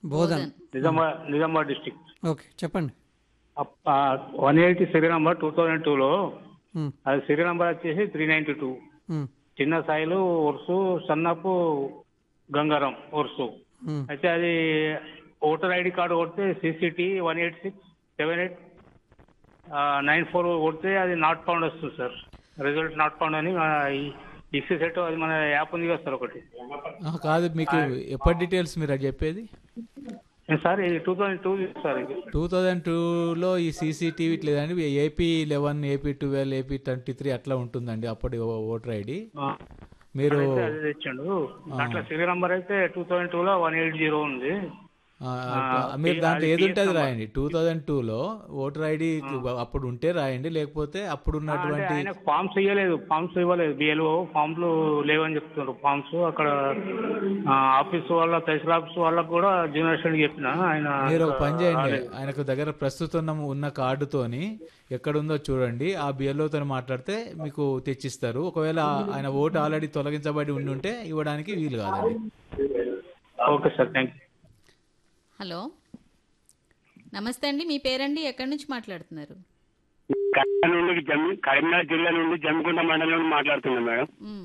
Bodhan Nizamabad Nizamabad district okay చెప్పండి one eighty serial number two thousand టూలో um, అది సీరియల్ నంబర్ వచ్చేసి three ninety two um, Chinna Sailu Ursu Sannapu Gangaram Ursu um. అయితే అది ఓటర్ ఐడి కార్డు కొడితే CCT one eight six seven eight nine four కొడితే అది నాట్ ఫౌండ్ వస్తుంది సార్ రిజల్ట్ నాట్ ఫౌండ్ అని ఇక్సీ సెట్ అది మన యాప్ ఉంది కదా సార్ ఒకటి ఆ, కాదు మీకు ఎప్పటి డీటెయిల్స్ మీరు అది చెప్పేది ఏ సార్ ఇది టూ థౌజండ్ టూ సార్ ఇది టూ థౌజండ్ టూలో ఈ సీసీటీవీ లేదండి AP eleven AP twelve AP twenty three అట్లా ఉంటుందండి అప్పటి ఓ- ఓటర్ ఐడి ఆ, మీరు అయితే అది తెచ్చాడు దాంట్లో సీరియల్ నంబర్ అయితే టూ థౌజండ్ టూలో వన్ ఎయిట్ జీరో ఉంది ఆ, మీరు దాంట్లో ఏది ఉంటుంది రాయండి టూ థౌజండ్ టూలో ఓటర్ ఐడి అప్పుడు ఉంటే రాయండి లేకపోతే అప్పుడు అంటే ఉన్నటువంటి ఆయన ఫామ్స్ ఇవ్వలేదు ఫామ్స్ ఇవ్వలేదు బిఎల్ఓ ఫామ్లు లేవని చెప్తున్నారు ఫామ్స్ అక్కడ ఆ, ఆఫీస్ వాళ్ళ తహసీల్ ఆఫీస్ వాళ్ళకు కూడా జూనియర్ స్టూడెంట్ చెప్పిన ఆయన మీరు ఒక పని చేయండి ఆయనకు దగ్గర ప్రస్తుతం ఉన్న కార్డుతోని ఎక్కడుందో చూడండి ఆ బిఎల్ఓతో మాట్లాడితే మీకు తెచ్చిస్తారు ఒకవేళ ఆయన ఓటు ఆల్రెడీ తొలగించబడి ఉండి ఉంటే ఇవ్వడానికి వీలు కాదండి okay sir thank you hello నమస్తే అండి మీ పేరండి ఎక్కడి నుంచి మాట్లాడుతున్నారు కరీంనగర్ నుండి జమ్మి కరీంనగర్ జిల్లా నుండి జమ్మికుంట మండలం నుండి మాట్లాడుతున్నాం మేడం మ్.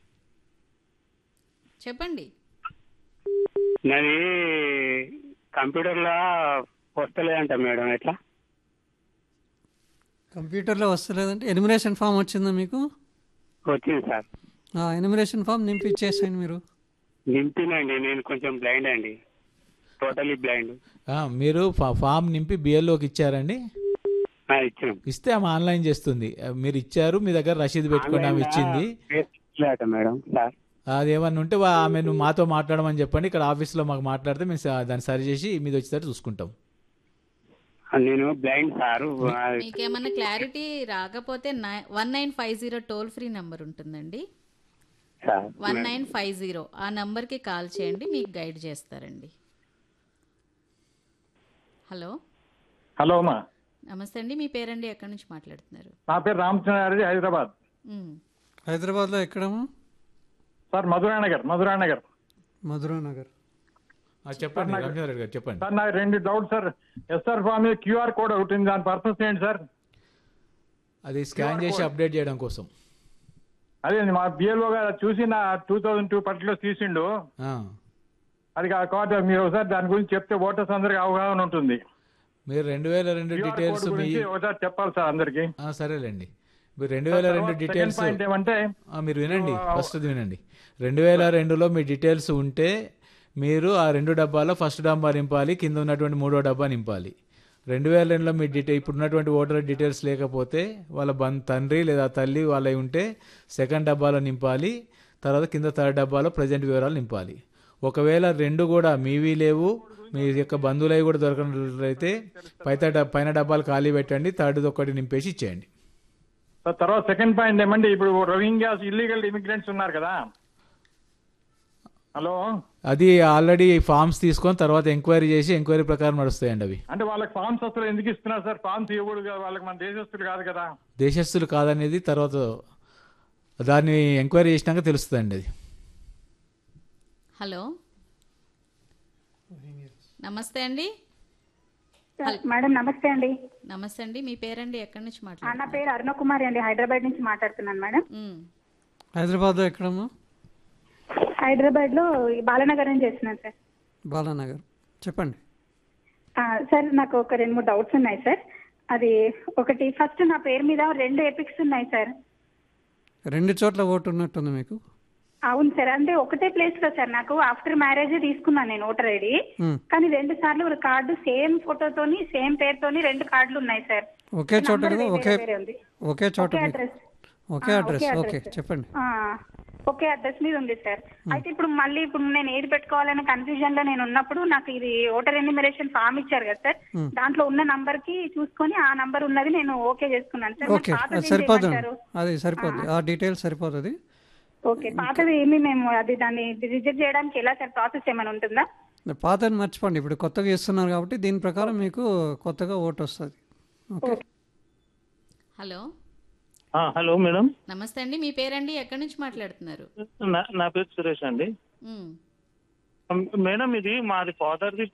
చెప్పండి నాది కంప్యూటర్లో వస్తలేదంట మేడం ఎట్లా కంప్యూటర్లో వస్తలేదంటే ఎనిమినేషన్ ఫామ్ వచ్చిందా మీకు వచ్చింది సార్ ఆ ఎనిమినేషన్ ఫామ్ నింపి ఇచ్చేసేయండి మీరు నింపినండి నేను కొంచెం బ్లైండ్ అండి టోటలీ బ్లైండ్ ఆ, మీరు ఫా- ఫామ్ నింపి బిఎల్ఓకి ఇచ్చారండి ఇచ్చినాం ఇస్తే ఆమె ఆన్లైన్ చేస్తుంది ఆ, మీరు ఇచ్చారు మీ దగ్గర రసీదు పెట్టుకోండి ఆమె ఇచ్చింది లేట మేడం సార్ అది ఏమన్నా ఉంటే వా- ఆమె నువ్వు మాతో మాట్లాడమని చెప్పండి ఇక్కడ ఆఫీస్లో మాకు మాట్లాడితే మేము స- దాన్ని సరి చేసి మీద వచ్చేసరికి చూసుకుంటాం నేను బ్లైండ్ సార్ మీకు ఏమన్నా క్లారిటీ రాకపోతే one nine five zero toll free number ఉంటుందండి sir one nine five zero ఆ నంబర్కి కాల్ చేయండి మీకు గైడ్ చేస్తారండి హలో హలో అమ్మా నమస్తే అండి మీ పేరండి ఎక్కడి నుంచి మాట్లాడుతున్నారు నా పేరు రామచంద్రారెడ్డి హైదరాబాద్ మ్. హైదరాబాద్లో ఎక్కడము సార్ మధురానగర్ మధురానగర్ మధురా నగర్ ఆ, చెప్పండి రామచంద్ర గారు చెప్పండి సార్ నాకు రెండు doubt sir SR form QR code ఒకటి ఉంది దాని పర్పస్ ఏంటి సార్ అది స్కాన్ చేసి అప్డేట్ చేయడం కోసం అదే మా బిఎల్ఓ గారు చూసి నా టూ థౌజండ్ టూ పర్టికులర్ తీసిండు ఆ. అది కాబట్టి మీరు ఒకసారి దాని గురించి చెప్తే ఓటర్స్ అందరికి అవగాహన ఉంటుంది మీరు రెండు వేల రెండు QR డీటెయిల్స్ కోడ్ మీ గురించి ఒకసారి చెప్పాలి సార్ అందరికి ఆ, సరేలేండి మీరు రెండు వేల రెండు డీటెయిల్స్ పాయింట్ ఏమంటే ఆ, మీరు వినండి ఫస్ట్ వినండి రెండు వేల రెండులో మీ డీటెయిల్స్ ఉంటే మీరు ఆ రెండు డబ్బాలో ఫస్ట్ డబ్బా నింపాలి కింద ఉన్నటువంటి మూడో డబ్బా నింపాలి రెండు వేల రెండులో మీ డీటెయిల్ ఇప్పుడు ఉన్నటువంటి ఓటర్ డీటెయిల్స్ లేకపోతే వాళ్ళ బన్ తండ్రి లేదా తల్లి వాళ్ళవి ఉంటే సెకండ్ డబ్బాలో నింపాలి తర్వాత కింద థర్డ్ డబ్బాలో ప్రజెంట్ వివరాలు నింపాలి ఒకవేళ రెండు కూడా మీవి లేవు మీ యొక్క బంధువులవి కూడా దొరకనట్లయితే పైత డబ్- పైన డబ్బాలు ఖాళీ పెట్టండి థర్డ్ ఒకటి నింపేసి ఇచ్చేయండి సార్ తర్వాత సెకండ్ పాయింట్ ఏమంటే ఇప్పుడు రోహింగ్యాస్ ఇల్లీగల్ ఇమిగ్రెంట్స్ ఉన్నారు కదా హలో అది ఆల్రెడీ ఫామ్స్ తీసుకొని తర్వాత ఎంక్వైరీ చేసి ఎంక్వైరీ ప్రకారం నడుస్తాయండి అవి అంటే వాళ్ళకి ఫామ్స్ అసలు ఎందుకు ఇస్తున్నారు సార్ ఫామ్స్ ఇవ్వడు కదా, వాళ్ళకి మన దేశస్తులు కాదు కదా దేశస్తులు కాదనేది తర్వాత దాన్ని ఎంక్వైరీ చేసినాక తెలుస్తుందండి అది హలో నమస్తే అండి మేడం నమస్తే అండి నమస్తే అండి మీ పేరండి ఎక్కడి నుంచి ఆ, మాట్లాడుతున్నారు నా పేరు అరుణ కుమారి అండి హైదరాబాద్ నుంచి మాట్లాడుతున్నాను మేడం మ్. హైదరాబాద్లో ఎక్కడము హైదరాబాద్ లో ఈ బాలనగర్ నుంచి చేస్తున్నాను సార్ బాలానగర్ చెప్పండి ఆ, సార్ నాకు ఒక రెండు మూడు డౌట్స్ ఉన్నాయి సార్ అది ఒకటి ఫస్ట్ నా పేరు మీద రెండు ఎపిక్స్ ఉన్నాయి సార్ రెండు చోట్ల ఓటు ఉన్నట్టుంది మీకు అవును సార్ అంటే ఒకటే ప్లేస్ లో సార్ నాకు ఆఫ్టర్ మ్యారేజ్ తీసుకున్నాను నేను ఓటర్ ఐడి మ్. కానీ రెండు సార్లు ఒక కార్డు సేమ్ ఫోటోతోని సేమ్ పేరుతోని రెండు కార్డులు ఉన్నాయి సార్ ఒకే చోట నంబర్ కదా వేరే ఒకే వేరే ఉంది. ఒకే చోట ఒకే మీకు అడ్రస్ ఒకే ఆ, అడ్రస్ ఒకే ఓకే అడ్రస్. చెప్పండి ఆ, ఒకే అడ్రస్ మీద ఉంది సార్ అయితే ఇప్పుడు మళ్ళీ ఇప్పుడు నేను ఏది పెట్టుకోవాలనే కన్ఫ్యూజన్ లో నేను ఉన్నప్పుడు నాకు ఇది ఓటర్ ఎన్యూమరేషన్ ఫామ్ ఇచ్చారు కదా సార్ దాంట్లో ఉన్న నంబర్ కి చూసుకొని ఆ నంబర్ ఉన్నది నేను ఓకే చేసుకున్నాను సార్ మరి ఓకే పాతది అది ఏం సరిపోతుంది చేయమంటారు? అది సరిపోద్ది ఆ డీటెయిల్స్ సరిపోతుంది ఓకే పాతది ఏమి మేము అది దాన్ని రిజెక్ట్ చేయడానికి ఎలా సార్ ప్రాసెస్ ఏమైనా ఉంటుందా పాతని మర్చిపోండి ఇప్పుడు కొత్తగా ఇస్తున్నారు కాబట్టి దీని ప్రకారం మీకు కొత్తగా ఓటు వస్తుంది ఓకే హలో హలో మేడం నమస్తే అండి మీ పేరండి ఎక్కడి నుంచి మాట్లాడుతున్నారు నా నా పేరు సురేష్ అండి మ్. మేడం ఇది మాది ఫాదర్ది